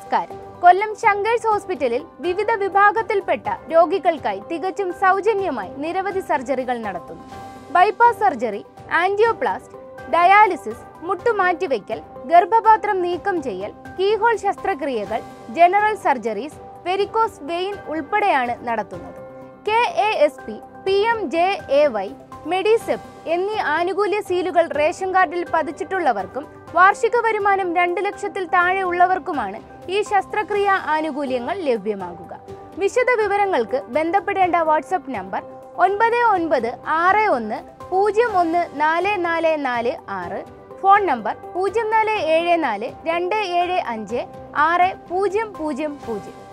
നമസ്കാരം കൊല്ലം ശങ്കേഴ്സ് ഹോസ്പിറ്റലിൽ വിവിധ വിഭാഗത്തിൽപ്പെട്ട രോഗികൾക്കായി തികച്ചും സൗജന്യമായി നിരവധി സർജറികൾ നടത്തുന്നു ബൈപ്പാസ് സർജറി ആൻജിയോപ്ലാസ്റ്റ് ഡയാലിസിസ് മുട്ടുമാറ്റിവെക്കൽ ഗർഭപാത്രം നീക്കം ചെയ്യൽ കീഹോൾ ശസ്ത്രക്രിയകൾ ജനറൽ സർജറീസ് വെരിക്കോസ് വെയിൻ ഉൾപ്പെടെയാണ് നടത്തുന്നത് K A S P P M J A Y Medisep എന്നീ ആനുകൂല്യ സീലുകൾ റേഷൻ കാർഡിൽ പതിച്ചിട്ടുള്ളവർക്കും വാർഷിക വരുമാനം രണ്ട് ലക്ഷത്തിൽ താഴെ ഉള്ളവർക്കുമാണ് ഈ ശസ്ത്രക്രിയാ ആനുകൂല്യങ്ങൾ ലഭ്യമാകുക വിശദ വിവരങ്ങൾക്ക് ബന്ധപ്പെടേണ്ട വാട്സപ്പ് നമ്പർ ഒൻപത് ഒൻപത് ആറ് ഒന്ന് പൂജ്യം ഒന്ന് നാല് നാല് നാല് ആറ് ഫോൺ നമ്പർ പൂജ്യം നാല് ഏഴ് നാല് രണ്ട് ഏഴ് അഞ്ച് ആറ് പൂജ്യം പൂജ്യം പൂജ്യം